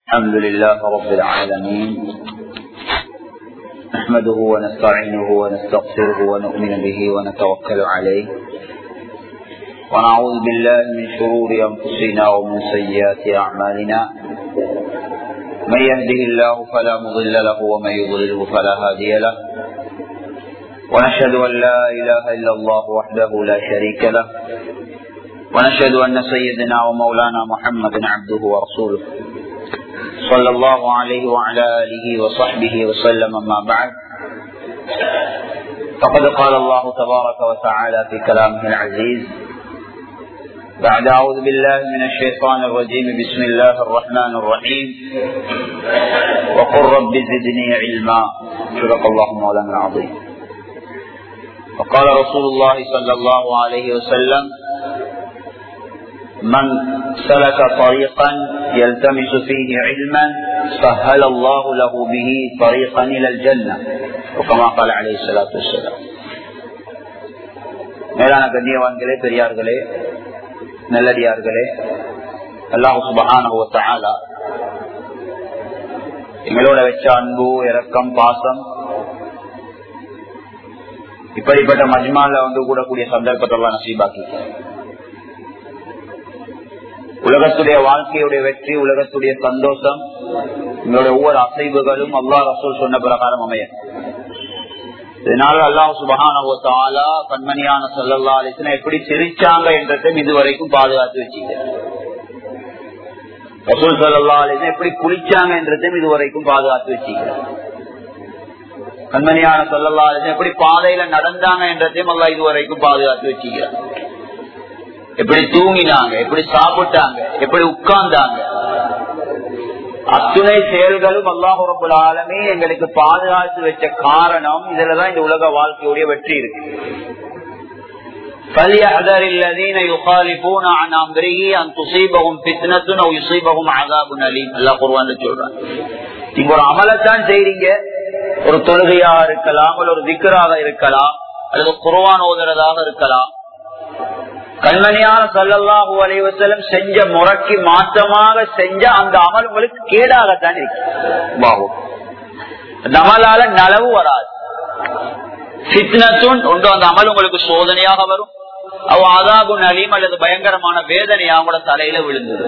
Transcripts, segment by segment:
الحمد لله رب العالمين نحمده ونستعينه ونستغفره ونؤمن به ونتوكل عليه ونعوذ بالله من شرور أنفسنا ومن سيئات أعمالنا من يهده الله فلا مضل له ومن يضلله فلا هادي له ونشهد أن لا إله إلا الله وحده لا شريك له ونشهد أن سيدنا ومولانا محمدا عبده ورسوله صلى الله عليه وعلى آله وصحبه وسلم ما بعد فقد قال الله تبارك وتعالى في كلامه العزيز بعد أعوذ بالله من الشيطان الرجيم بسم الله الرحمن الرحيم وقل رب زدني علما صدق الله مولانا العظيم وقال رسول الله صلى الله عليه وسلم من سلك طريقا يلتمس فيه علما سهل الله له به طريقا الى الجنه وكما قال عليه الصلاه والسلام மேலான கண்ணியவான்களே பெரியார்களே நல்லடியார்களே அல்லாஹு சுபகான எங்களோட வச்ச அன்பு இரக்கம் பாசம் இப்படிப்பட்ட மஜ்மால வந்து கூடக்கூடிய சந்தர்ப்பத்தெல்லாம் நசீபாக்கி உலகத்துடைய வாழ்க்கையுடைய வெற்றி உலகத்துடைய சந்தோஷம் உங்களுடைய ஒவ்வொரு அசைவுகளும் அல்லா ரசூல் சொன்ன பிரகாரம் அமைய இதனால அல்லாஹ் சுபகான கண்மணியான சொல்லல்லா அலிசன எப்படி சிரிச்சாங்க என்றதையும் இதுவரைக்கும் பாதுகாத்து வச்சுக்க ரசூல் சல்லா அலிசன் எப்படி குளிச்சாங்க என்றதையும் இதுவரைக்கும் பாதுகாத்து வச்சுக்க கண்மணியான சொல்லல்லா அலிசன் எப்படி பாதையில நடந்தாங்க என்றதையும் அல்லா இதுவரைக்கும் பாதுகாத்து வச்சுக்கிறான் எப்படி தூங்கினாங்க எப்படி சாப்பிட்டாங்க எப்படி உட்கார்ந்தாங்க அத்துணை செயல்களும் அல்லாஹு ரபுல் ஆலமே எங்களுக்கு பாதுகாத்து வச்ச காரணம் இதுலதான் இந்த உலக வாழ்க்கையுடைய வெற்றி இருக்கு فليحذر الذين يخالفون عن امره ان تصيبهم فتنه او يصيبهم عذاب اليم الله குர்ஆன்ல சொல்றான் நீங்க ஒரு அமலத்தான் செய்றீங்க ஒரு தொழுகையா இருக்கலாம் ஒரு திக்கராக இருக்கலாம் அல்லது குர்ஆன் ஓதுறதாக இருக்கலாம் கண்மணியான சல்லல்லாஹு அலைவசலம் செஞ்ச முறைக்கு மாற்றமாக செஞ்ச அந்த அமல் உங்களுக்கு கேடாகத்தான் இருக்கு அந்த அமலால நலவு வராது சித்னத்துன் ஒன்று அந்த அமல் உங்களுக்கு சோதனையாக வரும் அவ ஆதாபு நலீம் அல்லது பயங்கரமான வேதனையாக கூட தலையில விழுந்தது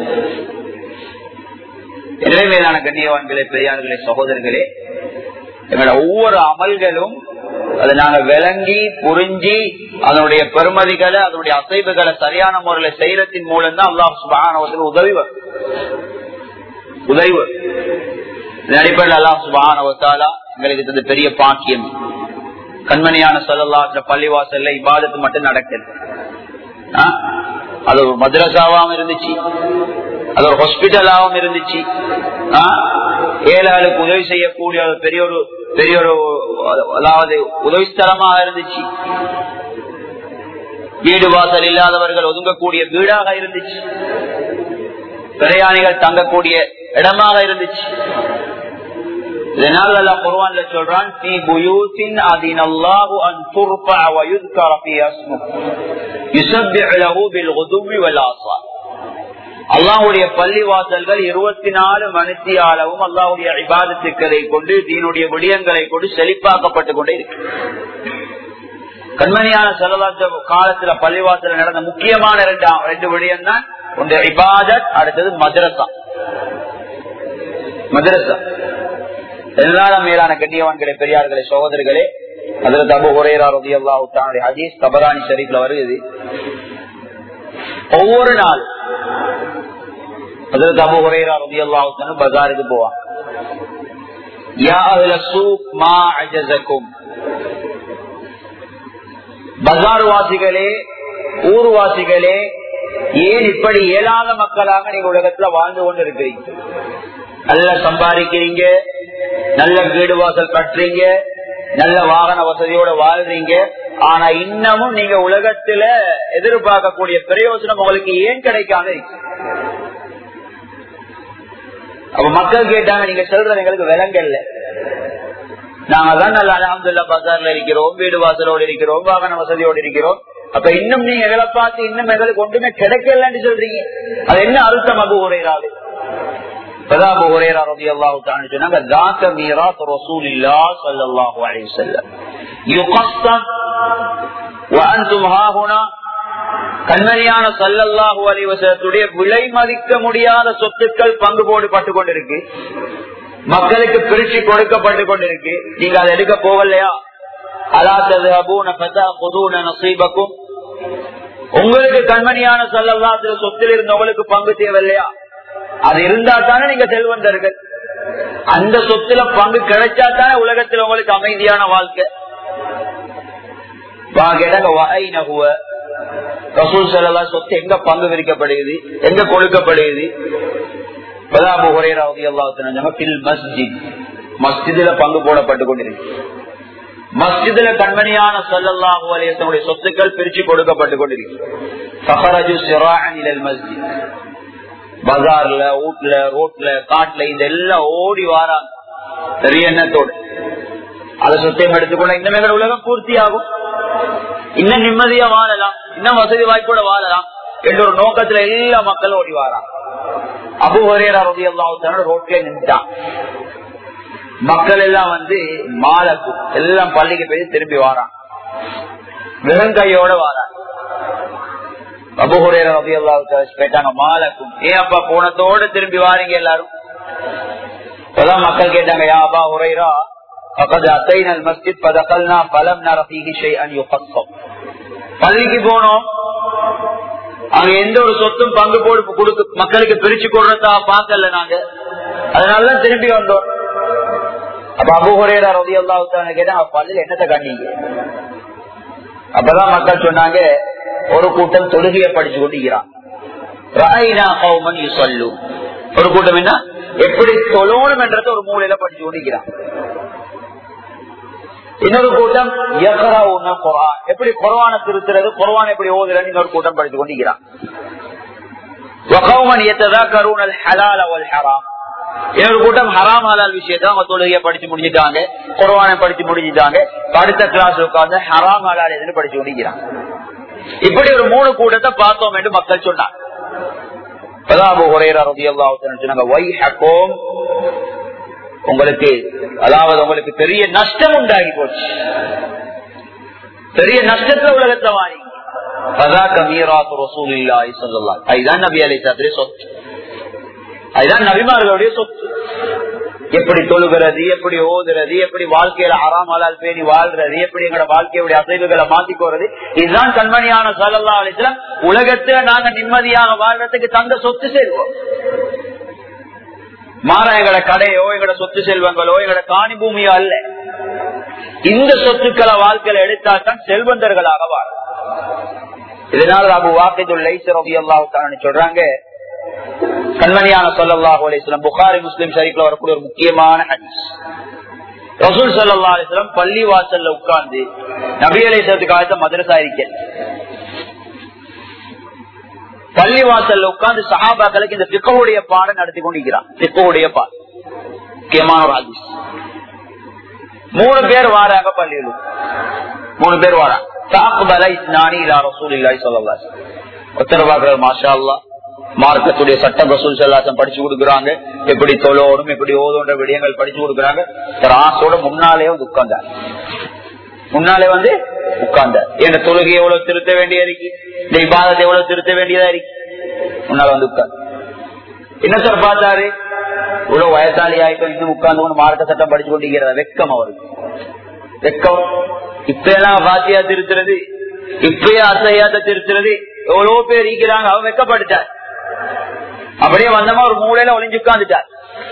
எனவே மேலான கண்ணியவான்களே பெரியார்களே சகோதரர்களே எங்களோட ஒவ்வொரு அமல்களும் அதை நாங்க விளங்கி புரிஞ்சு அதனுடைய பெருமதிகளை அதனுடைய அசைவுகளை சரியான முறையில செய்யறதின் மூலம் தான் அல்லாஹ் சுபானவத்தில் உதவி உதவி அடிப்படையில் அல்லாஹ் சுபானவத்தாலா எங்களுக்கு இது பெரிய பாக்கியம் கண்மணியான சொல்லலாற்ற பள்ளிவாசல்ல இபாதத்து மட்டும் நடக்குது அது ஒரு மദ്രസാவும் இருந்துச்சு அது ஒரு ஹாஸ்பிட்டலாவும் இருந்துச்சு ஏழைகளுக்கு உதவி செய்யக்கூடிய பெரிய ஒரு பெரிய ஒரு அதாவது உதவி ஸ்தலமாக இருந்துச்சு வீடு வாசல் இல்லாதவர்கள் ஒதுங்கக்கூடிய வீடாக இருந்துச்சு பிரயாணிகள் தங்கக்கூடிய இடமாக இருந்துச்சு இதனால் அல்லா குர்வான்ல சொல்றான் நீ புயூசின் அதின் அல்லாஹு அன் துர்பா வயுத்கர ஃபீ அஸ்மு யுஸப்பிஹு லஹு பில் குதுவி வல் ஆஸால் அல்லாஹுடைய பள்ளி வாசல்கள் இருபத்தி நாலு மணித்தியாலவும் அல்லாஹுடைய இபாதத்துக்களை கொண்டு தீனுடைய விடயங்களை கொண்டு செழிப்பாக்கப்பட்டு கொண்டே இருக்கு கண்மணியான செலவாத்த காலத்துல பள்ளிவாசல் நடந்த முக்கியமான ரெண்டு ரெண்டு விடயம் தான் ஒன்று இபாதத் அடுத்தது மதரசா மதரசா எல்லாரும் மேலான கண்ணியவான்களே பெரியார்களே சகோதரர்களே அதுல தபு ஒரேரா ரதி அல்லாஹ் ஹதீஸ் தபரானி ஷரீப்ல வருகிறது ஒவ்வொரு நாள் அதில் தபு உரையரா ரதி அல்லாஹ் பஜாருக்கு போவாங்க பஜார் வாசிகளே ஊர்வாசிகளே ஏன் இப்படி இயலாத மக்களாக நீங்க உலகத்துல வாழ்ந்து கொண்டு இருக்கிறீங்க நல்லா சம்பாதிக்கிறீங்க நல்ல வீடு வாசல் கட்டுறீங்க நல்ல வாகன வசதியோட வாழ்றீங்க ஆனா இன்னமும் நீங்க உலகத்துல எதிர்பார்க்கக்கூடிய பிரயோஜனம் உங்களுக்கு ஏன் கிடைக்காம இருக்கு அப்ப மக்கள் கேட்டாங்க நீங்க சொல்றது எங்களுக்கு விலங்கல்ல நாங்க தான் நல்ல அலமதுல்லா பஜார்ல இருக்கிறோம் வீடு வாசலோடு இருக்கிறோம் வாகன வசதியோடு இருக்கிறோம் அப்ப இன்னும் நீங்க எங்களை பார்த்து இன்னும் எங்களுக்கு ஒன்றுமே கிடைக்கலன்னு சொல்றீங்க அது என்ன அழுத்தம் அபு உரையிறாரு فذهب هريرة رضي الله تعالى عنه ذاك ميراث رسول الله صلى الله عليه وسلم يقسم وأنتم ها هنا கண்மணியான சல்லல்லாஹு அலிவசத்துடைய விலை மதிக்க முடியாத சொத்துக்கள் பங்கு போடப்பட்டு கொண்டிருக்கு மக்களுக்கு பிரிச்சு கொடுக்கப்பட்டு கொண்டிருக்கு நீங்க அதை எடுக்க போகலையா நசீபக்கும் உங்களுக்கு கண்மணியான சல்லல்லாத்துல சொத்தில் இருந்தவங்களுக்கு பங்கு தேவையில்லையா அது இருந்தா தானே நீங்க செல்வந்தர்கள் அந்த சொத்துல பங்கு கிடைச்சா தானே உலகத்தில் உங்களுக்கு அமைதியான வாழ்க்கை ரசூல் செல்லா சொத்து எங்க பங்கு விரிக்கப்படுகிறது எங்க கொடுக்கப்படுகிறது மஸ்ஜிதுல பங்கு போடப்பட்டு கொண்டிருக்கு மஸ்ஜிதுல கண்மணியான சல்லல்லாஹு அலையத்தனுடைய சொத்துக்கள் பிரிச்சு கொடுக்கப்பட்டு கொண்டிருக்கு மஸ்ஜித் பஜார்ல வீட்ல ரோட்ல காட்டுல இந்த எல்லாம் ஓடி வாராங்க பெரிய எண்ணத்தோடு அதை சொத்தையும் எடுத்துக்கொண்ட இந்த மேல உலகம் பூர்த்தி ஆகும் இன்னும் நிம்மதியா வாழலாம் இன்னும் வசதி வாய்ப்போட வாழலாம் என்ற ஒரு நோக்கத்துல எல்லா மக்களும் ஓடி வாராங்க அபு ஹரேரா ரவி அல்லாவுத்தான ரோட்ல நின்றுட்டான் மக்கள் எல்லாம் வந்து மாலக்கு எல்லாம் பள்ளிக்கு போய் திரும்பி வாரான் வெறும் கையோட வாரான் அபுஹுரேர ரவி அல்லாவுக்கு கேட்டாங்க மாலக்கும் ஏன் அப்பா போனத்தோட திரும்பி வாரீங்க எல்லாரும் இப்பதான் மக்கள் கேட்டாங்க யா அப்பா உரைரா فقد اتينا المسجد فدخلنا فلم نرى فيه شيئا يقسم பள்ளிக்கு போனோம் அங்க எந்த ஒரு சொத்தும் பங்கு போடு கொடுக்க மக்களுக்கு பிரிச்சு கொடுறதா பாக்கல நாங்க அதனாலதான் திரும்பி வந்தோம் அப்ப அபுஹுரேரா ரவி அல்லாவுத்தான கேட்டாங்க பள்ளியில் என்னத்தை கண்டீங்க அப்பதான் மக்கள் சொன்னாங்க ஒரு கூட்டம் தொழுகையை படிச்சு கொண்டிருக்கிறான் ஒரு கூட்டம் என்ன எப்படி தொழணும் என்றத ஒரு மூலையில படிச்சு கொண்டிருக்கிறான் இன்னொரு கூட்டம் எப்படி குரவான திருத்துறது குரவான எப்படி ஓதுறது இன்னொரு கூட்டம் படிச்சு கொண்டிருக்கிறான் இன்னொரு கூட்டம் ஹராம் ஹலால் விஷயத்த அவங்க தொழுகைய படிச்சு முடிஞ்சிட்டாங்க குரவானை படிச்சு முடிஞ்சிட்டாங்க அடுத்த கிளாஸ் உட்காந்து ஹராம் ஹலால் எதுன்னு படிச்சு முடிக்கிறாங்க இப்படி ஒரு மூணு கூட்டத்தை பார்த்தோம் என்று மக்கள் சொன்னாங்க உங்களுக்கு அதாவது உங்களுக்கு பெரிய நஷ்டம் உண்டாகி போச்சு பெரிய நஷ்டத்துல உலகத்தை வாங்கி அதுதான் நபி அலி சொத்து அதுதான் நபிமார்களுடைய சொத்து எப்படி தொழுகிறது எப்படி ஓதுறது எப்படி வாழ்க்கையில ஆறாமலால் பேணி வாழ்றது எப்படி எங்களோட வாழ்க்கையுடைய அசைவுகளை மாத்திக்கோறது இதுதான் கண்மணியான சல்லா அலிஸ்லாம் உலகத்துல நாங்க நிம்மதியாக வாழ்றதுக்கு தந்த சொத்து செல்வோம் மாற எங்களோட கடையோ எங்களோட சொத்து செல்வங்களோ எங்களோட காணி பூமியோ அல்ல இந்த சொத்துக்களை வாழ்க்கையில எடுத்தால்தான் செல்வந்தர்களாக வாழ இதனால அபு வாக்கிதுல் சொல்றாங்க கண்மணியான சொல்லல்லாஹு அலிஸ்லாம் புகாரி முஸ்லிம் ஷரீப்ல வரக்கூடிய ஒரு முக்கியமான ஹதீஸ் ரசூல் சல்லா அலிஸ்லாம் பள்ளி வாசல்ல உட்கார்ந்து நபி அலிசத்துக்கு ஆயத்த மதரசா இருக்க பள்ளி வாசல்ல உட்கார்ந்து சஹாபாக்களுக்கு இந்த பிக்கவுடைய பாடம் நடத்தி கொண்டிருக்கிறான் பிக்கவுடைய பாடம் முக்கியமான ஒரு ஹதீஸ் மூணு பேர் வாராங்க பள்ளியில் மூணு பேர் வாராங்க தாக்குபலை நானி இல்லா ரசூல் இல்லாய் சொல்லலா உத்தரவாக்கள் மாஷா அல்லா மார்க்கத்துடைய சட்ட வசூல் செல்லாசம் படிச்சு கொடுக்குறாங்க எப்படி தொழோடும் எப்படி ஓதோன்ற விடயங்கள் படிச்சு கொடுக்குறாங்க ஆசோட முன்னாலே வந்து உட்கார்ந்தார் முன்னாலே வந்து உட்கார்ந்தார் எங்க தொழுகை எவ்வளவு திருத்த வேண்டிய இருக்கு இந்த விவாதத்தை எவ்வளவு திருத்த வேண்டியதா இருக்கு முன்னால வந்து உட்கார்ந்து என்ன சார் பார்த்தாரு இவ்வளவு வயசாளி ஆயிட்டும் இன்னும் உட்கார்ந்து கொண்டு மார்க்க சட்டம் படிச்சு கொண்டிருக்கிற வெக்கம் அவருக்கு வெக்கம் இப்ப எல்லாம் பாத்தியா திருத்துறது இப்பயே அசையாத்த திருத்துறது எவ்வளவு பேர் இருக்கிறாங்க அவன் வெக்கப்பட்டுட்டார் அப்படியே வந்தமா ஒரு மூலையில ஒளிஞ்சு உட்காந்துட்டார்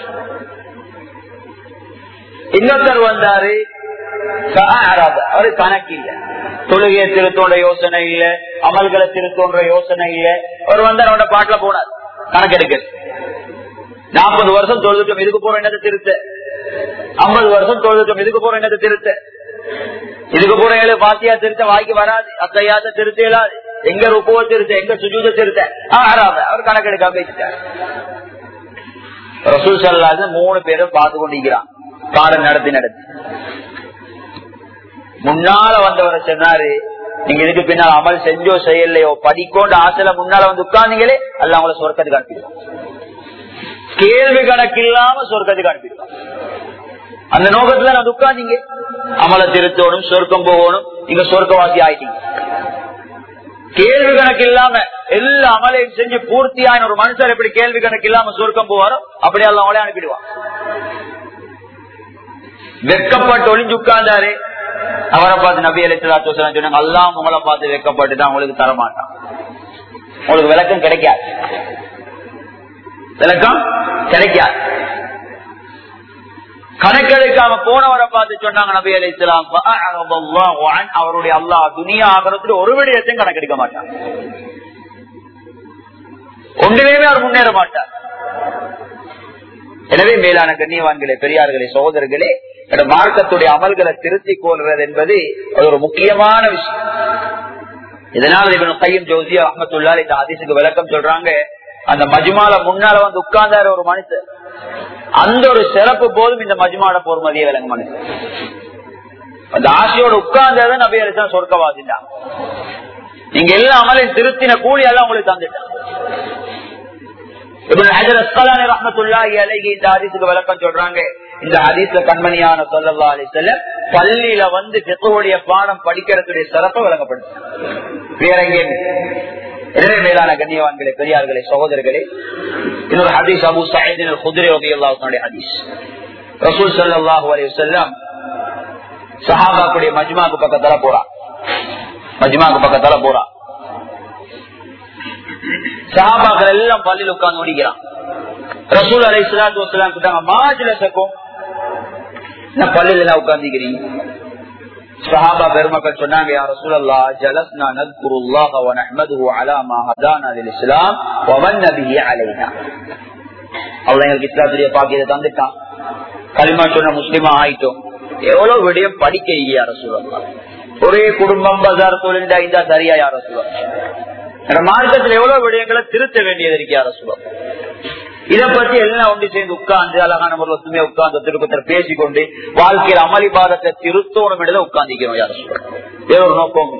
இன்னொருத்தர் வந்தாரு அவரு கணக்கு இல்ல தொழுகையை திருத்தோன்ற யோசனை இல்ல அமல்களை திருத்தோன்ற யோசனை இல்ல அவர் வந்தார் அவனோட பாட்டுல போனார் கணக்கு எடுக்க நாற்பது வருஷம் தொழுதுக்கம் இதுக்கு போற என்னத்தை திருத்த ஐம்பது வருஷம் தொழுதுக்கம் இதுக்கு போற என்னத்தை திருத்த இதுக்கு போற ஏழு பாத்தியா திருத்த வாய்க்கு வராது அத்தையாத திருத்த இயலாது எங்க ருக்குவ திருத்த எங்க சுஜூத திருத்த அவர் கணக்கெடுக்காம பேசிட்டார் ரசூல் சல்லாது மூணு பேரும் பார்த்து கொண்டிருக்கிறான் பாடம் நடத்தி நடத்தி முன்னால வந்தவரை சொன்னாரு நீங்க இதுக்கு பின்னால் அமல் செஞ்சோ செய்யலையோ படிக்கோண்டு ஆசையில முன்னால வந்து உட்கார்ந்தீங்களே அல்ல அவங்கள சொர்க்கத்துக்கு அனுப்பிடுவோம் கேள்வி கணக்கு இல்லாம சொர்க்கத்துக்கு அனுப்பிடுவான் அந்த நோக்கத்துல நான் உட்கார்ந்தீங்க அமல திருத்தோடும் சொர்க்கம் போகணும் நீங்க சொர்க்கவாசி ஆயிட்டீங்க கேள்வி கணக்கு இல்லாம எல்லா அமலையும் செஞ்சு பூர்த்தியான ஒரு மனுஷர் எப்படி கேள்வி கணக்கு இல்லாம சொர்க்கம் போவாரோ அப்படி எல்லாம் அவளே அனுப்பிடுவான் வெக்கப்பட்டு ஒளிஞ்சு உட்கார்ந்தாரு அவரை பார்த்து நபி அலிசலாத்து சொன்னாங்க எல்லாம் உங்களை பார்த்து வெக்கப்பட்டு தான் உங்களுக்கு தரமாட்டான் உங்களுக்கு விளக்கம் கிடைக்காது விளக்கம் கிடைக்காது கணக்கெடுக்காம போனவரை பார்த்து சொன்னாங்க நபி அலி இஸ்லாம் அவருடைய அல்லாஹ் துனியா ஆகிறதுல ஒரு விடயத்தையும் கணக்கெடுக்க மாட்டான் ஒன்றிலேயுமே அவர் முன்னேற மாட்டார் எனவே மேலான கண்ணியவான்களே பெரியார்களே சகோதரர்களே மார்க்கத்துடைய அமல்களை திருத்திக் கொள்வது என்பது அது ஒரு முக்கியமான விஷயம் இதனால இவன் கையும் ஜோசி அஹமத்துல்லா இந்த அதிசுக்கு விளக்கம் சொல்றாங்க அந்த மஜ்மால முன்னால வந்து உட்கார்ந்தாரு ஒரு மனுஷன் அந்த ஒரு சிறப்பு போதும் இந்த மஜ்மால பொறுமதியை விளங்க மனுஷன் அந்த ஆசையோட உட்கார்ந்ததை நபி அலிசன் சொர்க்கவாதிட்டான் நீங்க எல்லா அமலையும் திருத்தின கூலி எல்லாம் உங்களுக்கு தந்துட்டான் விளக்கம் சொல்றாங்க இந்த ஹதீஸ்ல கண்மணியான சொல்லா அலிசல்ல பள்ளியில வந்து பெத்தோடைய பாடம் படிக்கிறதுடைய சிறப்பை விளங்கப்படுது வேற எங்கே எனவே மேலான கண்ணியவான்களே பெரியார்களே சகோதரர்களே இன்னொரு ஹதீஸ் அபு சாஹிதின் குதிரை உதயல்லாவுடைய ஹதீஸ் ரசூல் சல்லாஹூ அலி வல்லம் சஹாபாக்குடைய மஜ்மாக்கு பக்கத்தால போறா மஜ்மாக்கு பக்கத்தால போறா சஹாபாக்கள் எல்லாம் பள்ளியில் உட்கார்ந்து முடிக்கிறான் ரசூல் அலை சலாத்து வசலாம் கிட்டாங்க மாஜிலசக்கும் நான் பள்ளியில எல்லாம் உட்கார்ந்துக்கிறீங்க சஹாபா பெருமக்கள் சொன்னாங்க யா ரசூலல்லா ஜலஸ்னா நذ்குருல்லாஹ வ நஹ்மதுஹு அலா மா ஹதானா லில் இஸ்லாம் வ மன்ன பிஹி அலைனா அல்லாஹ் எங்களுக்கு இஸ்லாத்துடைய பாக்கியத்தை தந்துட்டான் கலிமா சொன்ன முஸ்லிமா ஆயிட்டோம் எவ்வளவு விடயம் படிக்க இல்லையா ரசூலல்லா ஒரே குடும்பம் பஜார் தொழில் ஐந்தா சரியா யார சொல்லுவாங்க மார்க்கத்தில் எவ்வளவு விடயங்களை திருத்த வேண்டியது இருக்கு யார சொல்லுவாங்க இதை பத்தி எல்லாம் ஒன்று சேர்ந்து உட்கார்ந்து அழகான முறையில் ஒத்துமையா உட்கார்ந்து திருப்பத்தில் பேசிக்கொண்டு வாழ்க்கையில் அமளிபாதத்தை திருத்தோணும் இடத்துல உட்கார்ந்துக்கிறோம் யார சொல்லுவாங்க வேற ஒரு நோக்கம்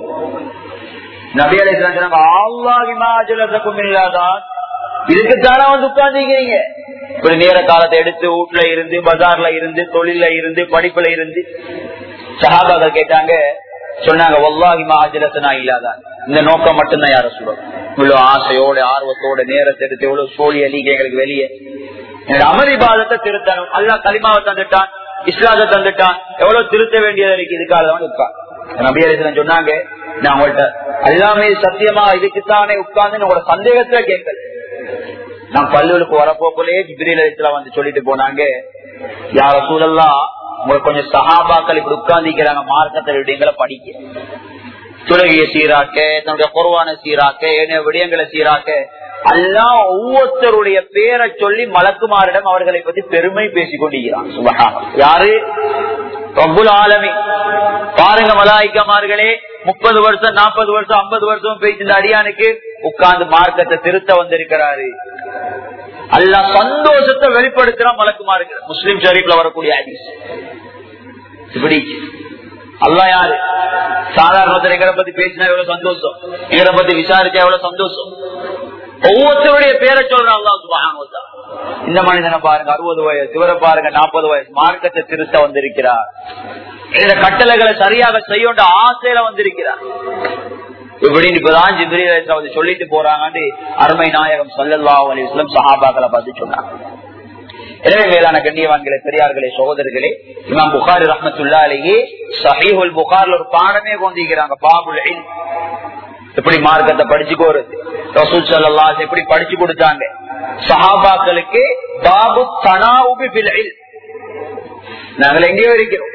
நபியலை ஆல்லாகிமாஜலசக்கும் இல்லாதான் இதுக்குத்தானே வந்து உட்கார்ந்துக்கிறீங்க இப்படி நேர காலத்தை எடுத்து வீட்டுல இருந்து பஜார்ல இருந்து தொழில இருந்து படிப்புல இருந்து சஹாபாக்கள் கேட்டாங்க சொன்னாங்க ஒல்லாஹி மாஜலசனா இல்லாதான் இந்த நோக்கம் மட்டும்தான் யார சொல்லுவோம் இவ்வளவு ஆசையோட ஆர்வத்தோட நேரத்தை எடுத்து எவ்வளவு சோழி அலிக எங்களுக்கு வெளியே அமளிபாதத்தை திருத்தணும் அல்லா களிமாவை தந்துட்டான் இஸ்லாத்தை தந்துட்டான் எவ்வளவு திருத்த வேண்டியது இருக்கு இதுக்காக தான் உட்கார் நபியரசன் சொன்னாங்க நான் உங்கள்கிட்ட எல்லாமே சத்தியமா இதுக்குத்தானே உட்கார்ந்து உங்களோட சந்தேகத்துல கேட்கல நான் பல்லுக்கு வரப்போக்குள்ளே ஜிபிரில் அலிஸ்லாம் வந்து சொல்லிட்டு போனாங்க யார சூழல்லாம் உங்களுக்கு கொஞ்சம் சகாபாக்கள் இப்படி உட்கார்ந்துக்கிறாங்க மார்க்கத்தை விடயங்களை படிக்க துலகிய சீராக்க தன்னுடைய குறவான சீராக்க ஏனைய விடயங்களை சீராக்க எல்லாம் ஒவ்வொருத்தருடைய பேரை சொல்லி மலக்குமாரிடம் அவர்களை பத்தி பெருமை பேசிக் கொண்டிருக்கிறான் சுபகானம் யாரு ரப்புல் ஆலமி பாருங்க மலாய்க்கமார்களே முப்பது வருஷம் நாற்பது வருஷம் ஐம்பது வருஷம் பேசி இந்த அடியானுக்கு உட்கார்ந்து மார்க்கத்தை திருத்த வந்திருக்கிறாரு அல்ல சந்தோஷத்தை வெளிப்படுத்துறான் மலக்குமார்கள் முஸ்லிம் ஷரீப்ல வரக்கூடிய ஹதீஸ் இப்படி அல்லா யாரு சாதாரண எங்களை பத்தி பேசினா எவ்வளவு சந்தோஷம் எங்களை பத்தி விசாரிச்சா எவ்வளவு சந்தோஷம் ஒவ்வொருத்தருடைய பேரை சொல்றான் அல்லா சுபான் இந்த மனிதனை பாருங்க அறுபது வயசு இவரை பாருங்க நாற்பது வயசு மார்க்கத்தை திருத்த வந்திருக்கிறார் இந்த கட்டளைகளை சரியாக செய்ய ஆசையில வந்திருக்கிறார் இப்படின்னு இப்பதான் ஜிப்ரீல் வந்து சொல்லிட்டு போறாங்கன்னு அருமை நாயகம் சல்லல்லா அலிஸ்லம் சஹாபாக்களை பார்த்து சொன்னாங்க எனவே மேலான கண்ணியவான்களே பெரியார்களே சகோதரர்களே இமாம் புகாரி ரஹமத்துல்லா அலேயே சஹீஹுல் புகார்ல ஒரு பாடமே கொண்டிருக்கிறாங்க பாபுல் எப்படி மார்க்கத்தை படிச்சுக்கோறது ரசூல் சல்லா எப்படி படிச்சு கொடுத்தாங்க சஹாபாக்களுக்கு பாபு தனாவுபி பில் நாங்கள் எங்கேயோ இருக்கிறோம்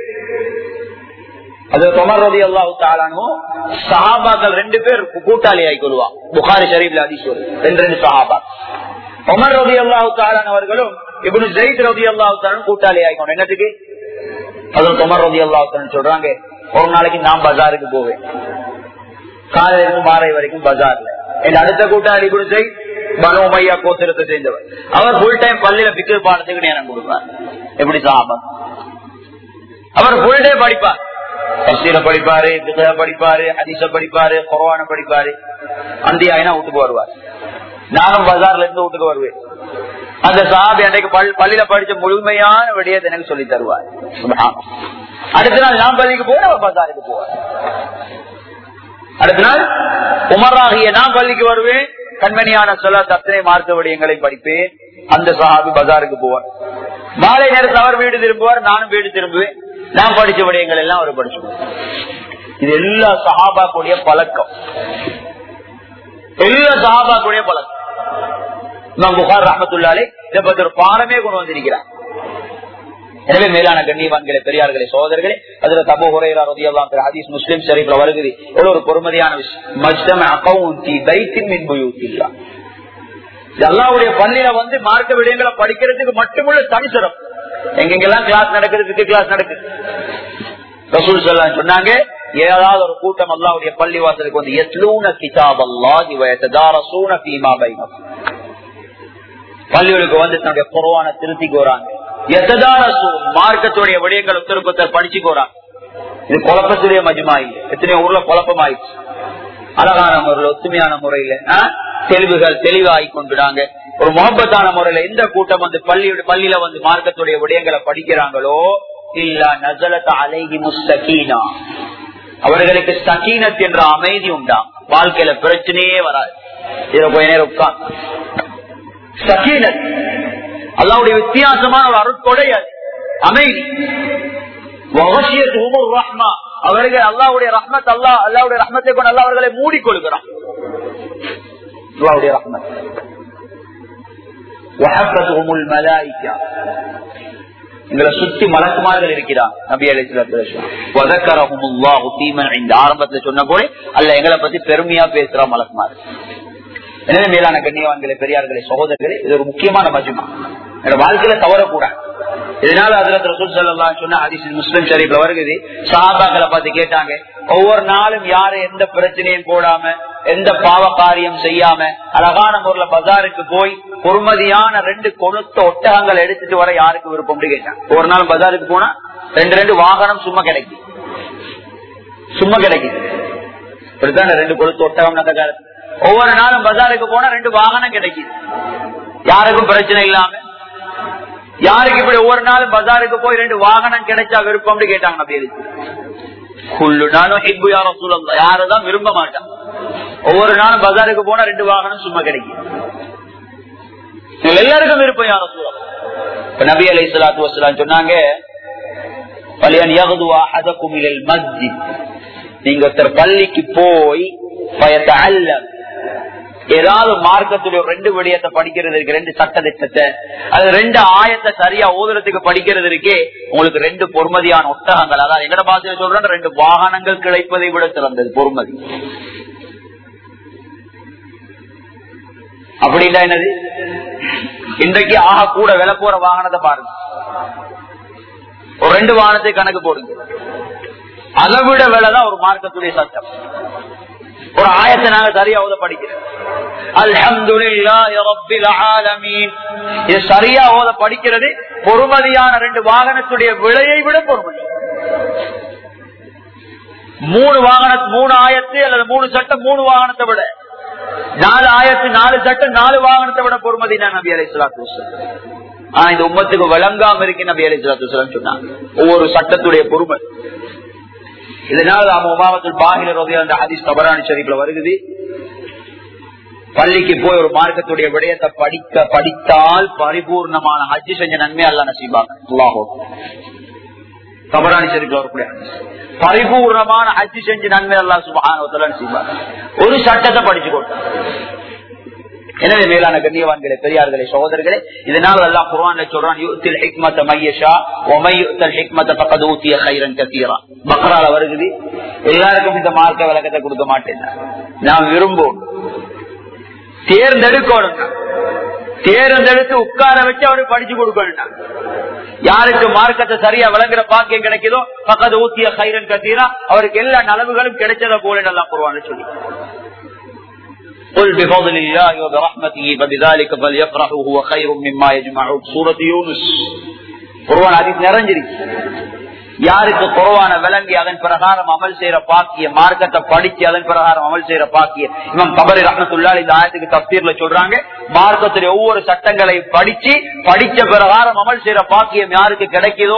அது தொமர் ரதி அல்லாஹு தாலானும் சஹாபாக்கள் ரெண்டு பேர் கூட்டாளி ஆகி கொள்வான் புகாரி ஷரீப்ல அதிசூர் ரெண்டு ரெண்டு சஹாபா உமர் ரதி அல்லாஹு தாலான் அவர்களும் இப்படி ஜெயித் ரதி அல்லாஹு தாலும் கூட்டாளி ஆகிக்கணும் என்னத்துக்கு அது தொமர் ரதி அல்லாஹு தாலன் சொல்றாங்க ஒரு நாளைக்கு நான் பஜாருக்கு போவேன் காலையில இருந்து மாலை வரைக்கும் பஜார்ல என் அடுத்த கூட்டாளி கூட ஜெய் மனோமையா கோத்திரத்தை சேர்ந்தவர் அவர் ஃபுல் டைம் பள்ளியில பிக்கர் பாடத்துக்கு நேரம் கொடுப்பார் எப்படி சாபம் அவர் ஃபுல் டே படிப்பார் தப்சீர படிப்பாரு பிகர படிப்பாரு ஹதீச படிப்பாரு குரவான படிப்பாரு அந்தி ஆயினா விட்டுக்கு வருவார் நானும் பஜார்ல இருந்து வீட்டுக்கு வருவேன் அந்த சாபி அன்றைக்கு பள்- பள்ளியில படிச்ச முழுமையான விடயத்தை எனக்கு சொல்லி தருவார் சுப்ஹானல்லாஹ். அடுத்த நாள் நான் பள்ளிக்கு போய் அவர் பஜாருக்கு போவார் அடுத்த நாள் உமராகிய நான் பள்ளிக்கு வருவேன் கண்மணியான சொல்ல தத்தனை மார்க்க விடயங்களை படிப்பேன் அந்த சஹாபி பஜாருக்கு போவார் மாலை நேரத்தில் அவர் வீடு திரும்புவார் நானும் வீடு திரும்புவேன் நான் படிச்ச விடயங்கள் எல்லாம் அவர் படிச்சுக்குவோம் இது எல்லா சஹாபாக்குடைய பழக்கம் எல்லா சஹாபாக்குடைய பழக்கம் இமாம் புகார் ரஹமத்துல்லாலே இதை பத்தி ஒரு பாடமே கொண்டு வந்திருக்கிறார் எனவே மேலான கண்ணியவான்களே பெரியார்களே சோதர்களே அதுல தபு ஹுரைரா ரதியல்லாஹு அன்ஹு ஹதீஸ் முஸ்லிம் ஷரீஃப்ல வருகிறது எவ்வளவு ஒரு பொறுமதியான விஷயம் மஜ்தம அகவுந்தி பைத்தின் மின் புயூத்தில்லாஹ் இது அல்லாஹ்வுடைய பள்ளியில வந்து மார்க்க விடயங்களை படிக்கிறதுக்கு மட்டுமுள்ள தனி சிறப்பு எங்கெங்கெல்லாம் கிளாஸ் நடக்குது கிளாஸ் நடக்குது ரசூல் ஸல்லல்லாஹு சொன்னாங்க ஏதாவது ஒரு கூட்டம் அல்லாஹ்வுடைய பள்ளி வாசலுக்கு வந்து யத்லூன கிதாப் அல்லாஹி வ யததாரசூன ஃபீமா பைனஹும் பள்ளிகளுக்கு வந்து தன்னுடைய குர்ஆனை திருத்திக்கு வராங்க எத்ததாரசூன் மார்க்கத்துடைய விடயங்கள் ஒருத்தருக்கு படிச்சுக்கு வராங்க இது குழப்பத்துடைய மஜ்மாயி எத்தனை ஊர்ல குழப்பமாயிடுச்சு அழகான முறையில் ஒத்துமையான முறையில ஆ? தெளிவுகள் தெளிவாகி கொண்டுடாங்க ஒரு முகப்பத்தான முறையில எந்த கூட்டம் வந்து பள்ளி பள்ளியில வந்து மார்க்கத்துடைய விடயங்களை படிக்கிறாங்களோ இல்ல நசலத் அலைகி முஸ்தகீனா அவர்களுக்கு சகீனத் என்ற அமைதி உண்டா வாழ்க்கையில பிரச்சனையே வராது இதை கொஞ்ச நேரம் உட்கார்ந்து சகீனத் அல்லாவுடைய வித்தியாசமான ஒரு அருட்கொடை அது. அமைதி வகஷியத்துஹும் ரஹ்மா. அவர்கள் அல்லாவுடைய ரஹ்மத் அல்லாஹ் அல்லாவுடைய ரஹ்மத்தை கொண்டு அல்லாஹ் அவர்களை மூடிக்கொள்கிறான் அல்லாவுடைய ரஹ்மத் وحفتهم الملائكة எங்களை சுத்தி மலக்குமார்கள் இருக்கிறார் நபி அலிஸ்லாத்து தீமன் இந்த ஆரம்பத்துல சொன்ன போல அல்ல எங்களை பத்தி பெருமையா பேசுறா மலக்குமார்கள் எனவே மேலான கண்ணியவான்களே பெரியார்களே சகோதரர்களே இது ஒரு முக்கியமான மஜ்மா என்னோட வாழ்க்கையில தவறக்கூடாது இதனால அதுல ரசூல் ஸல்லல்லாஹு சொன்ன ஹதீஸ் முஸ்லிம் ஷரீஃப்ல வருகிறது சஹாபாக்களை பார்த்து கேட்டாங்க ஒவ்வொரு நாளும் யாரு எந்த பிரச்சனையும் போடாம எந்த பாவ காரியம் செய்யாம அழகான முறையில பஜாருக்கு போய் பொறுமதியான ரெண்டு கொளுத்த ஒட்டகங்கள் எடுத்துட்டு வர யாருக்கு விருப்பம் கேட்டாங்க ஒரு நாள் பஜாருக்கு போனா ரெண்டு ரெண்டு வாகனம் சும்மா கிடைக்கும் சும்மா கிடைக்குது இப்படித்தான் ரெண்டு கொளுத்த ஒட்டகம் அந்த காலத்து ஒவ்வொரு நாளும் பஜாருக்கு போனா ரெண்டு வாகனம் கிடைக்குது யாருக்கும் பிரச்சனை இல்லாம யாருக்கு இப்படி ஒவ்வொரு நாளும் பஜாருக்கு போய் ரெண்டு வாகனம் கிடைச்சா விருப்பம்னு கேட்டாங்க நபி குள்ளு நாளும் ஹிப்பு யாரும் சூழல் யாருதான் விரும்ப மாட்டான் ஒவ்வொரு நாளும் பஜாருக்கு போனா ரெண்டு வாகனம் சும்மா கிடைக்கும் இதுல எல்லாருக்கும் விருப்பம் யாரும் சூழல் இப்ப நபி அலை சலாத்து வசலாம் சொன்னாங்க பலியன் யகுதுவா ஹதகுமில் மஸ்ஜித் நீங்க ஒருத்தர் பள்ளிக்கு போய் பயத்தல்லம் ஏதாவது மார்க்கத்துடைய ஒரு ரெண்டு விடயத்தை படிக்கிறது இருக்கு ரெண்டு சட்ட திட்டத்தை அது ரெண்டு ஆயத்தை சரியா ஓதுறதுக்கு படிக்கிறது இருக்கே உங்களுக்கு ரெண்டு பொறுமதியான ஒட்டகங்கள் அதாவது எங்கட பாசையில சொல்றேன் ரெண்டு வாகனங்கள் கிடைப்பதை விட சிறந்தது பொறுமதி அப்படின்னா என்னது இன்றைக்கு ஆக கூட விலை போற வாகனத்தை பாருங்க ஒரு ரெண்டு வாகனத்தை கணக்கு போடுங்க அதை விட விலைதான் ஒரு மார்க்கத்துடைய சட்டம் ஒரு ஆயத்தை நாங்க சரியா ஓத படிக்கிறோம் அல்ஹம்துலில்லாஹி ரப்பில் ஆலமீன் இது சரியா ஓத படிக்கிறது பொறுமதியான ரெண்டு வாகனத்துடைய விலையை விட பொறுமதி மூணு வாகன மூணு ஆயத்து அல்லது மூணு சட்டம் மூணு வாகனத்தை விட நாலு ஆயத்து நாலு சட்டம் நாலு வாகனத்தை விட பொறுமதி நான் நபி அலை சலாத்து ஆனா இந்த உம்மத்துக்கு விளங்காம இருக்கு நபி அலை சலாத்து சொன்னாங்க ஒவ்வொரு சட்டத்துடைய பொறுமை இதனால் நாம உமாவத்தில் பாகில அந்த ஹதீஸ் தபராணி ஷரீப்ல வருகுது பள்ளிக்கு போய் ஒரு மார்க்கத்துடைய விடயத்தை படிக்க படித்தால் பரிபூர்ணமான ஹஜ்ஜி செஞ்ச நன்மை அல்ல நசீபாக தபராணி ஷரீப்ல வரக்கூடிய பரிபூர்ணமான ஹஜ்ஜி செஞ்ச நன்மை அல்லா சுபான நசீபாக ஒரு சட்டத்தை படிச்சு கொடுத்த எனவே மேலான கண்ணியவான்களே பெரியார்களே சகோதரர்களே இதனால் எல்லாம் குர்ஆன்ல சொல்றான் யுத்தில் ஹிக்மத மையஷா ஒமை யுத்தல் ஹிக்மத பக்கது ஊத்திய ஹைரன் கத்தீரா பக்ரால வருகுது எல்லாருக்கும் இந்த மார்க்க விளக்கத்தை கொடுக்க மாட்டேன் நான் விரும்புவோம் தேர்ந்தெடுக்கணும் தேர்ந்தெடுத்து உட்கார வச்சு அவனுக்கு படிச்சு கொடுக்கணும் யாருக்கு மார்க்கத்தை சரியா விளங்குற பாக்கியம் கிடைக்குதோ பக்கத்து ஊத்திய ஹைரன் கத்தீரா அவருக்கு எல்லா நலவுகளும் கிடைச்சத போல நல்லா குருவான்னு சொல்லி قل بفضل الله وبرحمته فبذلك فليفرحوا هو خير مما يجمعون سورة يونس குர்ஆன் ஹதீஸ் நிறைஞ்சிருக்கு யாருக்கு குறவான விளங்கி அதன் பிரகாரம் அமல் செய்யற பாக்கிய மார்க்கத்தை படிச்சு அதன் பிரகாரம் அமல் செய்யற பாக்கிய இவன் கபரி ரஹத்துள்ளால் இந்த ஆயத்துக்கு தப்தீர்ல சொல்றாங்க மார்க்கத்துடைய ஒவ்வொரு சட்டங்களை படிச்சு படிச்ச பிரகாரம் அமல் செய்யற பாக்கியம் யாருக்கு கிடைக்குதோ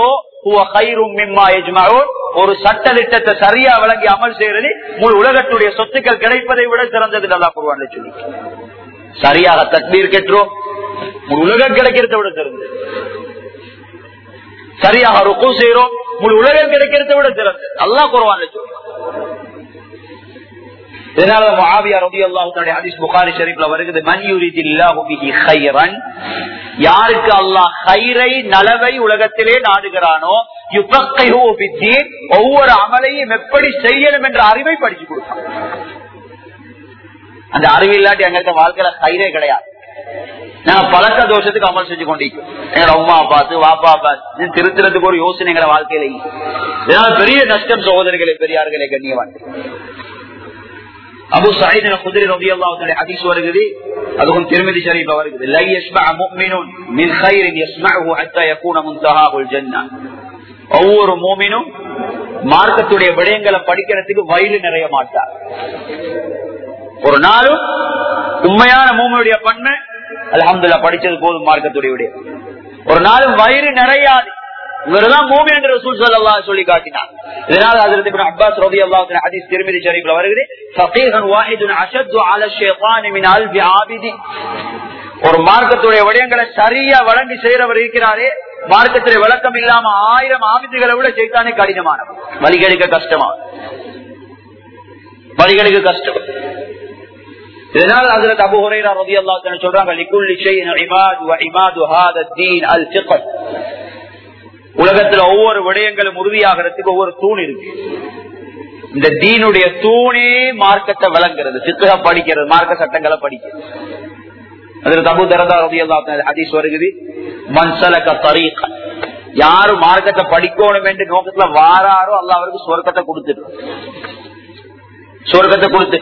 ஒரு சட்ட திட்டத்தை சரியா விளங்கி அமல் செய்யறது முழு உலகத்துடைய சொத்துக்கள் கிடைப்பதை விட சிறந்தது நல்லா கூறுவாங்க சொல்லி சரியாக தக்பீர் கெற்றோம் முழு உலகம் கிடைக்கிறத விட சிறந்தது சரியாக ருக்கு செய்யறோம் முழு உலகம் கிடைக்கிறத விட சிறந்தது அல்லா குறவான் இதனால மகாவியா ரபி அல்லாஹுடைய ஹதீஸ் புகாரி ஷரீப்ல வருகிறது யாருக்கு அல்லாஹ் ஹைரை நலவை உலகத்திலே நாடுகிறானோ ஒவ்வொரு அமலையும் எப்படி செய்யணும் என்ற அறிவை படிச்சு கொடுப்பான் அந்த அறிவு இல்லாட்டி எங்கிட்ட வாழ்க்கையில ஹைரே கிடையாது நாங்க பழக்க தோஷத்துக்கு அமல் செஞ்சு கொண்டிருக்கோம் எங்க அம்மா பார்த்து வாப்பா பார்த்து திருத்துறதுக்கு ஒரு யோசனை எங்க வாழ்க்கையில இதனால பெரிய நஷ்டம் சகோதரிகளே பெரியார்களே கண்ணியவான் அபு சயீத் குதிரை ரவி அல்லாஹுடைய ஹதீஸ் வருகிறது அதுவும் திருமதி ஷரீஃப் வருகிறது லை யஸ்மஅ முஃமினுன் மின் கைரின் யஸ்மஅஹு ஹத்தா யகூன முன்தஹாவுல் ஜன்னah ஒவ்வொரு மூமினும் மார்க்கத்துடைய விடயங்களை படிக்கிறதுக்கு வயலு நிறைய மாட்டார் ஒரு நாளும் உண்மையான மூமியுடைய பண்மை அலமதுல்லா படிச்சது போதும் மார்க்கத்துடைய விடயம் ஒரு நாளும் வயிறு நிறையாது இவர்தான் மூமி என்று ரசூல் சல்லா சொல்லி காட்டினார் இதனால் அதிலிருந்து இப்னு அப்பாஸ் ரவி அல்லாஹ் ஹதீஸ் திருமதி ஷரீஃப்ல வருகிறது ஃபகீஹன் வாஹிதுன் அஷத்து அல ஷைத்தானி மின் அல்பி ஆபிதி ஒரு மார்க்கத்துடைய விடயங்களை சரியா வழங்கி செய்யறவர் இருக்கிறாரே மார்க்கத்துடைய விளக்கம் இல்லாம ஆயிரம் ஆபிதிகளை விட செய்தானே கடினமானவர் வழிகளுக்கு கஷ்டமா வழிகளுக்கு கஷ்டம் இதனால் அதில் அபு ஹுரைரா ரலியல்லாஹு சொல்றாங்க லிகுல்லி ஷைஇன் இபாது வ இமாது ஹாதா தீன் அல் ஃபிக்ஹ் உலகத்துல ஒவ்வொரு விடயங்களும் உறுதியாகிறதுக்கு ஒவ்வொரு தூண் இருக்கு இந்த தீனுடைய தூணே மார்க்கத்தை விளங்குறது சித்தக படிக்கிறது மார்க்க சட்டங்களை படிக்கிறது அதுல தபு தரதா ரலியல்லாஹு ஹதீஸ் வருகிறது மன்சலக தரீக யாரு மார்க்கத்தை படிக்கணும் என்று நோக்கத்துல வாராரோ அல்லாஹ் அவருக்கு சொர்க்கத்தை கொடுத்துரு சொர்க்கத்தை கொடுத்து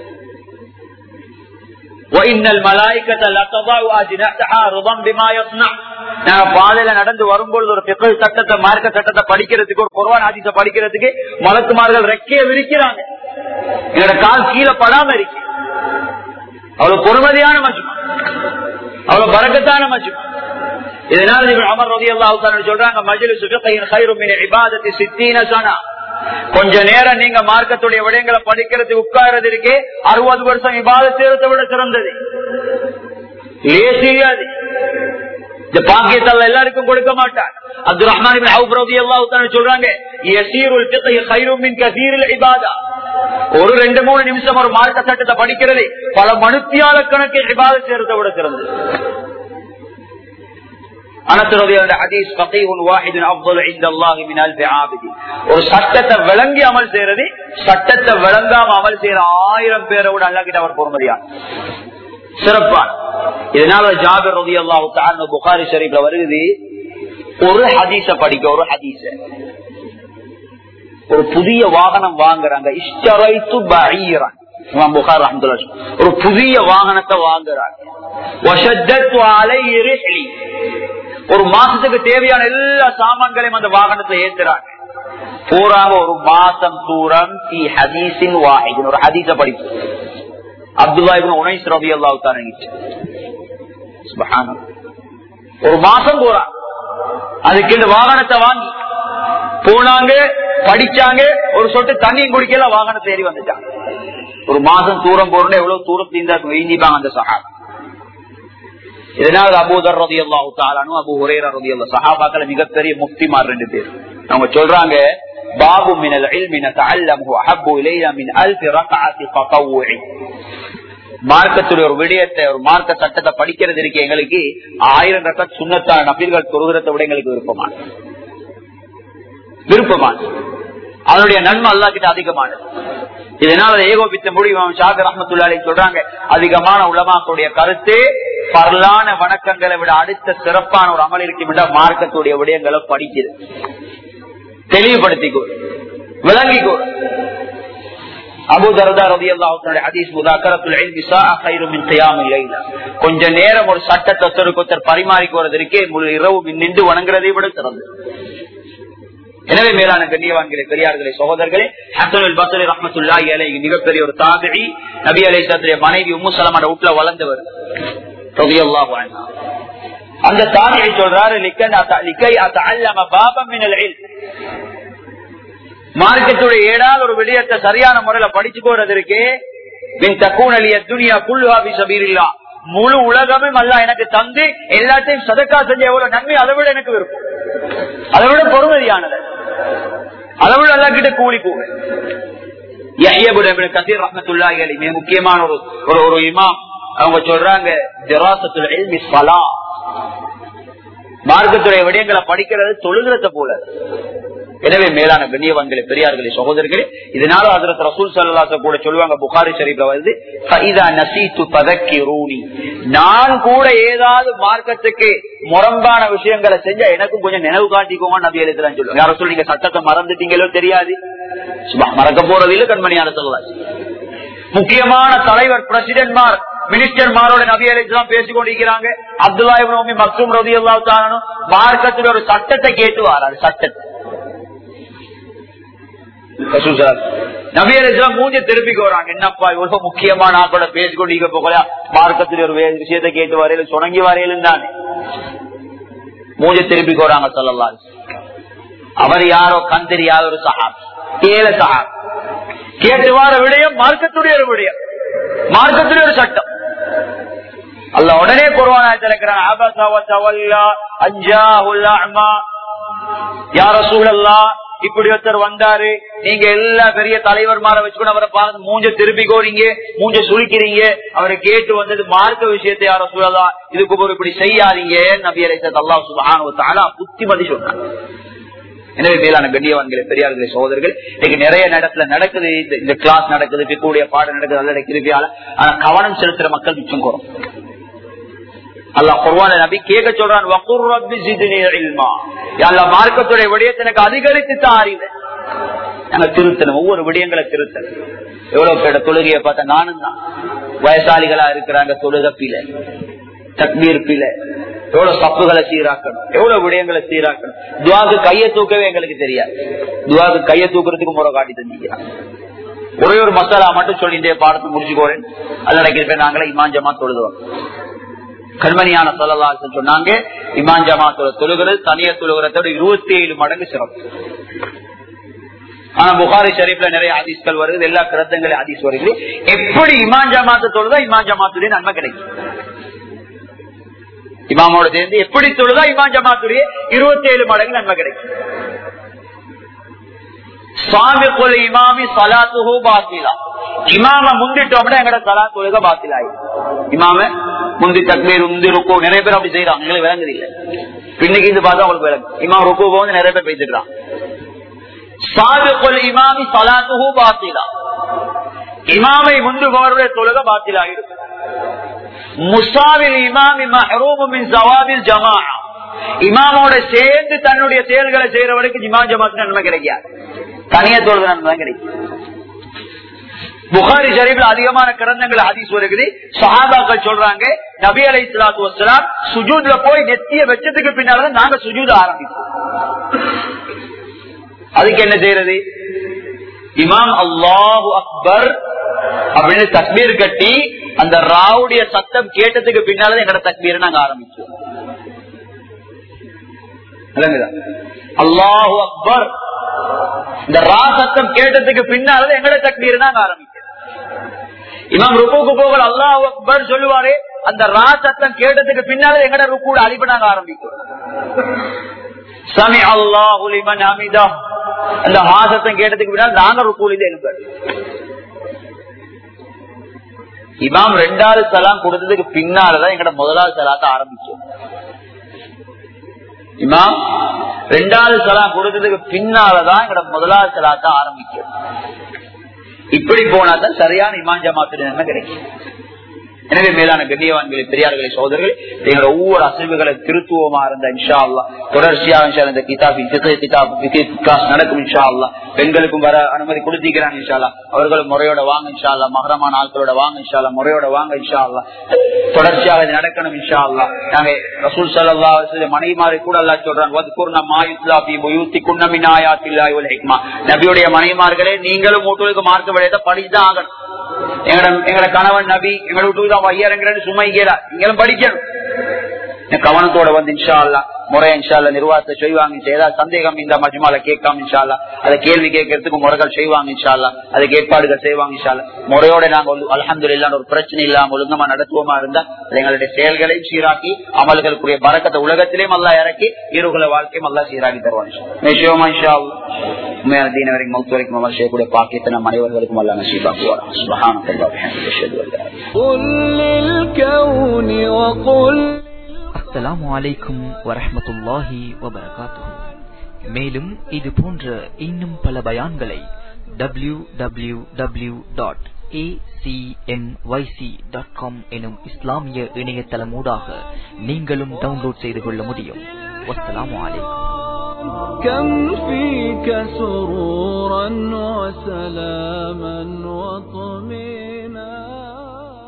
பாதையில நடந்து வரும்பொழுது ஒரு பிக்கல் சட்டத்தை மார்க்க சட்டத்தை படிக்கிறதுக்கு ஒரு குரவான் ஆதிச படிக்கிறதுக்கு மலக்குமார்கள் ரெக்கைய விரிக்கிறாங்க என்னோட கால் கீழே படாம இருக்கு அவ்வளவு பொறுமதியான மஜ்மா அவ்வளவு பறக்கத்தான மஜ்மா இதனால அமர் ரவி அல்லா சொல்றாங்க மஜிலி சித்தீன சனா கொஞ்ச நேரம் நீங்க மார்க்கத்துடைய விடயங்களை படிக்கிறது உட்கார்றது இருக்கே அறுபது வருஷம் விவாத தேர்தத்தை விட சிறந்தது லேசியாது இந்த பாக்கியத்தால் எல்லாருக்கும் கொடுக்க மாட்டார் அப்துல் ரஹ்மான் சொல்றாங்க ஒரு ரெண்டு மூணு நிமிஷம் ஒரு மார்க்க சட்டத்தை படிக்கிறது பல மனுத்தியால கணக்கு விவாத சேர்த்த விட சிறந்தது ஒரு சட்டத்தை விளங்கி அமல் செய்யறது சட்டத்தை விளங்காம அமல் செய்யற ஆயிரம் பேரை விட அல்லாக்கிட்ட அவர் பொறுமதியா சிறப்பான் இதனால ஜாபர் ரவி அல்லாஹு புகாரி ஷரீப்ல வருகிறது ஒரு ஹதீச படிக்க ஒரு ஹதீச ஒரு புதிய வாகனம் வாங்குறாங்க இஷ்டரைத்து பஈரன் புகார் அஹமதுல்லா ஒரு புதிய வாகனத்தை வாங்குறாங்க ஒரு மாசத்துக்கு தேவையான எல்லா சாமான்களையும் அந்த வாகனத்தை ஏத்துறாங்க பூராக ஒரு மாசம் தூரம் தி ஹதீசின் வாஹிதின் ஒரு ஹதீச படிப்பு அப்துல்லா இபின் உனைஸ் ரவி அல்லாஹ் ஒரு மாசம் போறான் அதுக்கு இந்த வாகனத்தை வாங்கி போனாங்க படிச்சாங்க ஒரு சொட்டு தண்ணியும் குடிக்கல வாகனத்தை ஏறி வந்துட்டாங்க ஒரு மாசம் தூரம் போறோம் எவ்வளவு தூரம் தீந்தா வெய்ஞ்சிப்பாங்க அந்த சஹா இதனால் அபூதர் ரதி அல்லாஹு தாலானும் அபு ஹுரேரா ரதி அல்லா சஹாபாக்கள மிகப்பெரிய முக்திமார் ரெண்டு பேர் அவங்க சொல்றாங்க பாபு மினல் இல்மின தஅல்லமு அஹப்பு இலைனா மின் அல்ஃபி ரக்அத்தி தطوعி மார்க்கத்துடைய ஒரு விடயத்தை ஒரு மார்க்க சட்டத்தை படிக்கிறது இருக்கு எங்களுக்கு ஆயிரம் ரக்கத் சுண்ணத்தான நபீர்கள் தொழுகிறத விட எங்களுக்கு விருப்பமான விருப்பமான அதனுடைய நன்மை அல்லா கிட்ட அதிகமானது இதனால ஏகோபித்த முடிவு ஷாகர் ரஹமத்துல்லாலே சொல்றாங்க அதிகமான உலமாக்களுடைய கருத்து பரலான வணக்கங்களை விட அடுத்த சிறப்பான ஒரு அமல் இருக்கும் மார்க்கத்துடைய விடயங்களை படிக்கிறது தெளிவுபடுத்திக்கோ விளங்கிக்கோ அபு தரதா ரவி அல்லாஹுடைய ஹதீஸ் கொஞ்ச நேரம் ஒரு சட்டத்தை ஒருத்தருக்கு ஒருத்தர் பரிமாறிக்கோறது இருக்கே முழு இரவு நின்று வணங்குறதை விட சிறந்தது எனவே மேலான கண்ணியவான்களே பெரியார்களே சகோதரர்களே ஹசனுல் பசரி ரஹமத்துல்லாஹி அலைஹி மிகப்பெரிய ஒரு தாபிரி நபி அலைஹிஸ்ஸலாத்துடைய மனைவி உம்மு சலமான வீட்டுல வளர்ந்தவர் ரலியல்லாஹு அன்ஹா அந்த தாபிரி சொல்றாரு லிக்கன் அத- லிக்கை அத்தஅல்லம பாபம் மினல் இல்ம் மார்க்கத்துடைய ஏதாவது ஒரு விடயத்தை சரியான முறையில படிச்சு போறதற்கு மின் தக்கூனலிய துனியா குல்லுஹா பி சபீரில்லா முழு உலகமே அல்ல எனக்கு தந்து எல்லாத்தையும் சதக்கா செஞ்ச எவ்வளவு நன்மை அதை விட எனக்கு விருப்பம் அதை விட பொறுமதியானது அதை விட எல்லா கிட்ட கூலி போவேன் கசீர் ரஹமத்துல்லாஹி அலைஹி மிக முக்கியமான ஒரு ஒரு ஒரு இமாம் அவங்க சொல்றாங்க திராசத்துல் இல்மி ஸலா மார்க்கத்துடைய விடயங்களை படிக்கிறது தொழுகிறத போல எனவே மேலான கண்ணியவான்களே பெரியார்களே சகோதரர்களே இதனால அதற்கு ரசூல் சல்லாச கூட சொல்லுவாங்க புகாரி ஷரீஃப்ல வந்து "ஃபஇதா நசீத்து ஃபதக்கிரூனி." நான் கூட ஏதாவது மார்க்கத்துக்கு முரம்பான விஷயங்களை செஞ்சா எனக்கும் கொஞ்சம் நினைவு காட்டிக்கோங்க நபி எழுதுறான்னு சொல்லுவாங்க யாரும் சொல்லுங்க சட்டத்தை மறந்துட்டீங்களோ தெரியாது சும்மா மறக்க போறதில்ல கண்மணியான சொல்லலாம் முக்கியமான தலைவர் பிரசிடென்ட்மார் மினிஸ்டர்மாரோட நபி அலிஸ்லாம் பேசிக் கொண்டிருக்கிறாங்க அப்துல்லா நோமி மக்சூம் ரவி அல்லா மார்க்கத்தில் ஒரு சட்டத்தை கேட்டு வாராரு சட்டத்தை நபி அலிஸ்லாம் மூஞ்சி திருப்பிக்கு வராங்க என்னப்பா இவ்வளவு முக்கியமான ஆட்களோட பேசிக்கொண்டிருக்க போகல மார்க்கத்தில் ஒரு வே- விஷயத்தை கேட்டு வரையில சுணங்கி வரையிலும் தானே மூஞ்சி திருப்பிக்கு வராங்க சொல்லலாம் அவர் யாரோ கண் தெரியாத ஒரு சஹாப் ஏழு சஹாப் கேட்டு வார விடயம் மார்க்கத்துடைய ஒரு விடயம் மார்க்கத்துடைய ஒரு சட்டம் அல்ல உடனே குருவானா திறக்கிறான் அபஸ வ தவல்லா அஞ்சாஹுல் அஅமா யா ரசூலல்லாஹ் இப்படி ஒருத்தர் வந்தாரு நீங்க எல்லா பெரிய தலைவர்மார வச்சுக்கணும் அவரை பார்த்து மூஞ்ச திருப்பி கோரிங்க மூஞ்ச சுழிக்கிறீங்க அவரை கேட்டு வந்தது மார்க்க விஷயத்தை யார சொல்லலாம் இதுக்கு ஒரு இப்படி செய்யாதீங்க நபி அலைசத் அல்லாஹ் சுப்ஹானஹு வ தஆலா புத்திமதி சொன்னாங்க எனவே மேலான கண்ணியவான்களே பெரியார்களே சகோதரர்கள் இன்னைக்கு நிறைய இடத்துல நடக்குது இந்த- இந்த கிளாஸ் நடக்குது இருக்கக்கூடிய பாடம் நடக்குது நல்ல கிருப்பியால ஆனா கவனம் செலுத்துற மக்கள் மிச்சம் குறம் அல்லாஹ் குர்வான நபி கேட்க சொல்றான் வகுர் ரப்பி ஜித்னி இல்மா யா அல்லாஹ் மார்க்கத்துடைய விடயத்தை எனக்கு அதிகரித்து தான் அறிவு நாங்க திருத்தணும் ஒவ்வொரு விடயங்களை திருத்தணும் எவ்வளவு பேட தொழுகையை பார்த்தா நானும் தான் வயசாளிகளா இருக்கிறாங்க தொழுக பிழை தக்பீர் பிழை எவ்வளவு தப்புகளை சீராக்கணும் எவ்வளவு விடயங்களை சீராக்கணும் துவாக்கு கையை தூக்கவே எங்களுக்கு தெரியாது துவாக்கு கையை தூக்குறதுக்கு முறை காட்டி தந்திக்கிறான் ஒரே ஒரு மசாலா மட்டும் சொல்லிட்டே பாடத்தை முடிச்சுக்கோறேன் அது நடக்கிறப்ப நாங்களே இமாஞ்சமா தொழுதுவோம் கண்மணியான சொல்லலாசன் சொன்னாங்க இமான் ஜமாத்தோட தொழுகிறது தனிய தொழுகிறதோட இருபத்தி ஏழு மடங்கு சிறப்பு ஆனா புகாரி ஷரீப்ல நிறைய அதிஸ்கள் வருது எல்லா கிரந்தங்களும் அதிஸ் வருது எப்படி இமான் ஜமாத்து தொழுதா இமான் ஜமாத்துடைய நன்மை கிடைக்கும் இமாமோட சேர்ந்து எப்படி தொழுதா இமான் ஜமாத்துடைய இருபத்தி ஏழு மடங்கு நன்மை கிடைக்கும் சுவாமி கொல் இமாமி சலாத்துஹு பாத்திலா இமாம முந்திட்டோம்னா எங்கட சலா தொழுக பாத்திலாயி இமாம முந்தி தக்மீர் முந்தி ருக்கோ நிறைய பேர் அப்படி செய்யறாங்க எங்களுக்கு விளங்குது இல்ல பின்னைக்கு இது பார்த்தா அவங்களுக்கு விளங்கு இமாம் ருக்கு போது நிறைய பேர் பேசிக்கிறான் சாதுக்குள் இமாமி சலாத்துஹு பாத்திலா இமாமை முந்துபவருடைய தொழுக பாத்திலாகிடும் முசாவில் இமாமி மஹரூமின் சவாபில் ஜமா இமாமோட சேர்ந்து தன்னுடைய செயல்களை செய்யறவருக்கு ஜிமா ஜமாத்து நன்மை கிடைக்காது தனியா தொழுது நன்மை தான் கிடைக்கும் புகாரி ஷரீப்ல அதிகமான கிரந்தங்கள் ஹதீஸ் வருகிறது சஹாபாக்கள் சொல்றாங்க நபி அலை சலாத்து வசலாம் சுஜூத்ல போய் நெத்திய வச்சதுக்கு பின்னால்தான் நாங்க சுஜூத ஆரம்பிப்போம் அதுக்கு என்ன செய்யறது இமாம் அல்லாஹு அக்பர் அப்படின்னு தக்பீர் கட்டி அந்த ராவுடைய சத்தம் கேட்டதுக்கு பின்னால எங்கட தக்பீரை நாங்க ஆரம்பிச்சோம் விளங்குதா? அல்லாஹு அக்பர் இந்த ரா சத்தம் கேட்டதுக்கு பின்னால எங்கட தக்பீர் நாங்க ஆரம்பிச்சோம் இமாம் ருக்குக்கு போகல அல்லாஹு அக்பர் சொல்லுவாரு அந்த ரா சத்தம் கேட்டதுக்கு பின்னால எங்கட ருக்கூட அழிப்பு நாங்க ஆரம்பிச்சோம் சமி அல்லாஹு லிமன் ஹமிதா அந்த ஹாசத்தம் கேட்டதுக்கு பின்னால் நாங்க ருக்கூலில் எழுப்பேன் இமாம் ரெண்டாவது சலாம் கொடுத்ததுக்கு பின்னாலதான் எங்கட முதலாவது சலாத்தை ஆரம்பிச்சோம் இமாம் ரெண்டாவது சலாம் கொடுத்ததுக்கு பின்னாலதான் எங்கட முதலாவது சலாத்தை ஆரம்பிச்சோம் இப்படி போனா தான் சரியான இமாம் ஜமாத்து நன்மை கிடைக்கும் எனவே மேலான கண்ணியவான்களை பெரியார்களை சோதரர்கள் எங்களோட ஒவ்வொரு அசைவுகளை திருத்துவமா இருந்த இன்ஷா அல்லா தொடர்ச்சியாக இன்ஷா இந்த கிதாப் கிதாப் கிளாஸ் நடக்கும் இன்ஷா அல்லா பெண்களுக்கும் வர அனுமதி கொடுத்திருக்கிறாங்க இன்ஷா அல்லா அவர்களும் முறையோட வாங்க இன்ஷா அல்லா மகரமான ஆட்களோட வாங்க இன்ஷா அல்லா முறையோட வாங்க இன்ஷா அல்லா தொடர்ச்சியாக இது நடக்கணும் இன்ஷா அல்லா நாங்க ரசூல் சல்லா மனைவிமாரை கூட அல்லா சொல்றாங்க வதுக்குர்ன மாயுத்லா பி புயூத்தி குன்னமின் ஆயாத்தில்லாஹி வல் ஹிக்மா நபியுடைய மனைவிமார்களே நீங்களும் வீட்டுக்கு மார்க்க விளையாட படிச்சுதான் ஆகணும் எங்கட எங்கட கணவன் நபி எங்களை வீட்டுக்கு தான் வையறங்கிறது சும்மா இங்கேடா நீங்களும் படிக்கணும் கவனத்தோட வந்து இன்ஷா அல்லா முறை இன்ஷால்ல நிர்வாகத்தை செய்வாங்க ஏதாவது சந்தேகம் இந்த மஜ்மால கேட்காம இன்ஷால்லா அதை கேள்வி கேட்கறதுக்கு முறைகள் செய்வாங்க இன்ஷால்லா அதுக்கு ஏற்பாடுகள் செய்வாங்க இன்ஷால்லா முறையோட நாங்க அலமது இல்லாம ஒரு பிரச்சனை இல்லாம ஒழுங்கமா நடத்துவோமா இருந்தா எங்களுடைய செயல்களையும் சீராக்கி அமல்களுக்குரிய பறக்கத்தை உலகத்திலேயும் அல்லா இறக்கி இருகுல வாழ்க்கையும் அல்லா சீராக்கி தருவான் நிச்சயமா இன்ஷா உண்மையான தீன வரைக்கும் மௌத்து வரைக்கும் அமல் செய்யக்கூடிய பாக்கியத்தை நம் அனைவர்களுக்கும் அல்லா நசீபாக்குவார் قل للكون وقل அஸ்ஸலாமு அலைக்கும் வரஹ்மத்துல்லாஹி வபரகாத்துஹு மேலும் இது போன்ற இன்னும் பல பயான்களை டபிள்யூ டபிள்யூ டபிள்யூ டாட் எனும் இஸ்லாமிய இணையதளமூடாக நீங்களும் டவுன்லோட் செய்து கொள்ள முடியும் வஸ்ஸலாமு அலைக்கும் كم فيك سرورا وسلاما وطمئنا